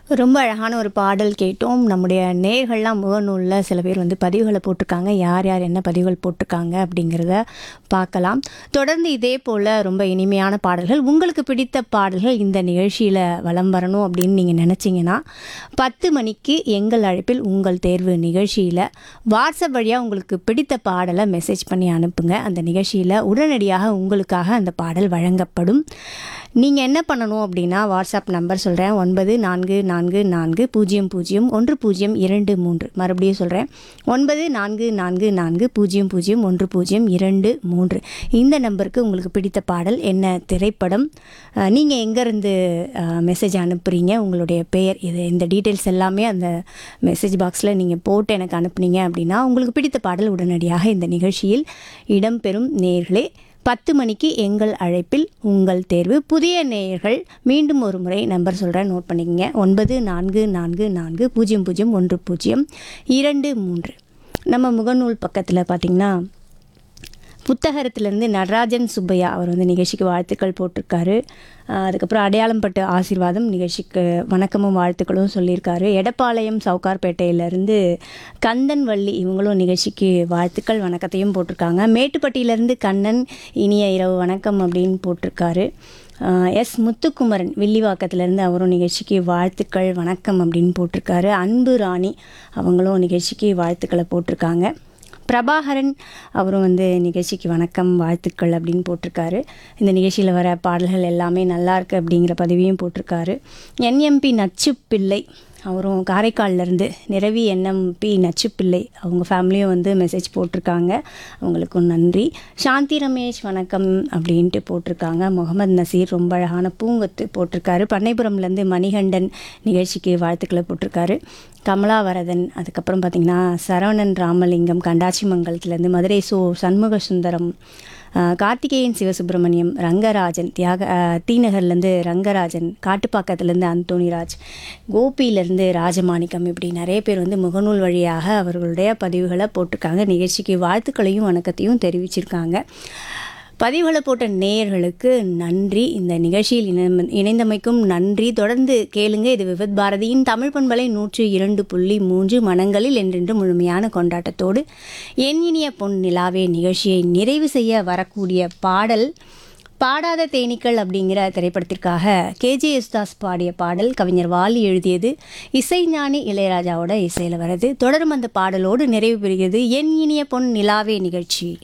ரொம்ப அழகான ஒரு பாடல் கேட்டோம் நம்முடைய நேர்கள்லாம் முகநூலில் சில பேர் வந்து பதிவுகளை போட்டிருக்காங்க யார் யார் என்ன பதிவுகள் போட்டிருக்காங்க அப்படிங்கிறத பார்க்கலாம் தொடர்ந்து இதே போல் ரொம்ப இனிமையான பாடல்கள் உங்களுக்கு பிடித்த பாடல்கள் இந்த நிகழ்ச்சியில் வலம் வரணும் அப்படின்னு நீங்கள் நினச்சிங்கன்னா பத்து மணிக்கு எங்கள் அழைப்பில் உங்கள் தேர்வு நிகழ்ச்சியில் வாட்ஸ்அப் வழியாக உங்களுக்கு பிடித்த பாடலை மெசேஜ் பண்ணி அனுப்புங்க அந்த நிகழ்ச்சியில் உடனடியாக உங்களுக்காக அந்த பாடல் வழங்கப்படும் நீங்கள் என்ன பண்ணணும் அப்படின்னா வாட்ஸ்அப் நம்பர் சொல்கிறேன் ஒன்பது நான்கு நான்கு நான்கு பூஜ்ஜியம் பூஜ்ஜியம் ஒன்று பூஜ்ஜியம் இரண்டு மூன்று மறுபடியும் சொல்கிறேன் ஒன்பது நான்கு நான்கு நான்கு பூஜ்ஜியம் பூஜ்ஜியம் ஒன்று பூஜ்ஜியம் இரண்டு மூன்று இந்த நம்பருக்கு உங்களுக்கு பிடித்த பாடல் என்ன திரைப்படம் நீங்கள் எங்கேருந்து மெசேஜ் அனுப்புகிறீங்க உங்களுடைய பெயர் இது இந்த டீட்டெயில்ஸ் எல்லாமே அந்த மெசேஜ் பாக்ஸில் நீங்கள் போட்டு எனக்கு அனுப்புனீங்க அப்படின்னா உங்களுக்கு பிடித்த பாடல் உடனடியாக இந்த நிகழ்ச்சியில் இடம்பெறும் நேர்களே பத்து மணிக்கு எங்கள் அழைப்பில் உங்கள் தேர்வு புதிய நேயர்கள் மீண்டும் ஒரு முறை நம்பர் சொல்கிறேன் நோட் பண்ணிக்கங்க ஒன்பது நான்கு நான்கு நான்கு பூஜ்ஜியம் பூஜ்ஜியம் ஒன்று பூஜ்ஜியம் இரண்டு மூன்று நம்ம முகநூல் பக்கத்தில் பார்த்திங்கன்னா புத்தகத்திலேருந்து நடராஜன் சுப்பையா அவர் வந்து நிகழ்ச்சிக்கு வாழ்த்துக்கள் போட்டிருக்காரு ஆஹ் அதுக்கப்புறம் அடையாளம் பட்டு ஆசீர்வாதம் நிகழ்ச்சிக்கு வணக்கமும் வாழ்த்துக்களும் சொல்லியிருக்காரு எடப்பாளையம் சவுகார்பேட்டையிலேருந்து கந்தன் வள்ளி இவங்களும் நிகழ்ச்சிக்கு வாழ்த்துக்கள் வணக்கத்தையும் போட்டிருக்காங்க மேட்டுப்பட்டியிலேருந்து கண்ணன் இனிய இரவு வணக்கம் அப்படின்னு போட்டிருக்காரு ஆஹ் எஸ் முத்துக்குமரன் வில்லிவாக்கத்துலேருந்து அவரும் நிகழ்ச்சிக்கு வாழ்த்துக்கள் வணக்கம் அப்படின்னு போட்டிருக்காரு அன்பு ராணி அவங்களும் நிகழ்ச்சிக்கு வாழ்த்துக்களை போட்டிருக்காங்க பிரபாகரன் அவரும் வந்து நிகழ்ச்சிக்கு வணக்கம் வாழ்த்துக்கள் அப்படின்னு போட்டிருக்காரு இந்த நிகழ்ச்சியில் வர பாடல்கள் எல்லாமே நல்லா இருக்கு அப்படிங்கிற பதிவையும் போட்டிருக்காரு என்எம்பி நச்சு பிள்ளை அவரும் காரைக்கால்லேருந்து நிரவி என்எம்பி நச்சுப்பிள்ளை அவங்க ஃபேமிலியும் வந்து மெசேஜ் போட்டிருக்காங்க அவங்களுக்கும் நன்றி சாந்தி ரமேஷ் வணக்கம் அப்படின்ட்டு போட்டிருக்காங்க முகமது நசீர் ரொம்ப அழகான பூங்கொத்து போட்டிருக்காரு பண்ணைபுரம்லேருந்து மணிகண்டன் நிகழ்ச்சிக்கு வாழ்த்துக்களை போட்டிருக்காரு கமலாவரதன் அதுக்கப்புறம் பார்த்திங்கன்னா சரவணன் ராமலிங்கம் கண்டாச்சிமங்கலத்துலேருந்து மதுரை சோ சண்முக சுந்தரம் ஆஹ் கார்த்திகேயன் சிவசுப்பிரமணியம் ரங்கராஜன் தியாக ஆஹ் டி நகர்லேருந்து ரங்கராஜன் காட்டுப்பாக்கத்துலேருந்து அந்தோணிராஜ் கோபியிலேருந்து ராஜமாணிக்கம் இப்படி நிறைய பேர் வந்து முகநூல் வழியாக அவர்களுடைய பதிவுகளை போட்டிருக்காங்க நிகழ்ச்சிக்கு வாழ்த்துக்களையும் வணக்கத்தையும் தெரிவிச்சிருக்காங்க பதிவுகளை போட்ட நேயர்களுக்கு நன்றி இந்த நிகழ்ச்சியில் இணை- இணைந்தமைக்கும் நன்றி தொடர்ந்து கேளுங்க இது விவத் பாரதியின் தமிழ் பண்பலை நூற்று இரண்டு புள்ளி மூன்று மனங்களில் என்றென்று முழுமையான கொண்டாட்டத்தோடு என் இனிய பொன் நிலாவே நிகழ்ச்சியை நிறைவு செய்ய வரக்கூடிய பாடல் பாடாத தேனீக்கள் அப்படிங்கிற திரைப்படத்திற்காக கேஜே யேசுதாஸ் பாடிய பாடல் கவிஞர் வாலி எழுதியது இசைஞானி இளையராஜாவோட இசையில் வருது தொடரும் அந்த பாடலோடு நிறைவு பெறுகிறது என் இனிய பொன் நிலாவே நிகழ்ச்சி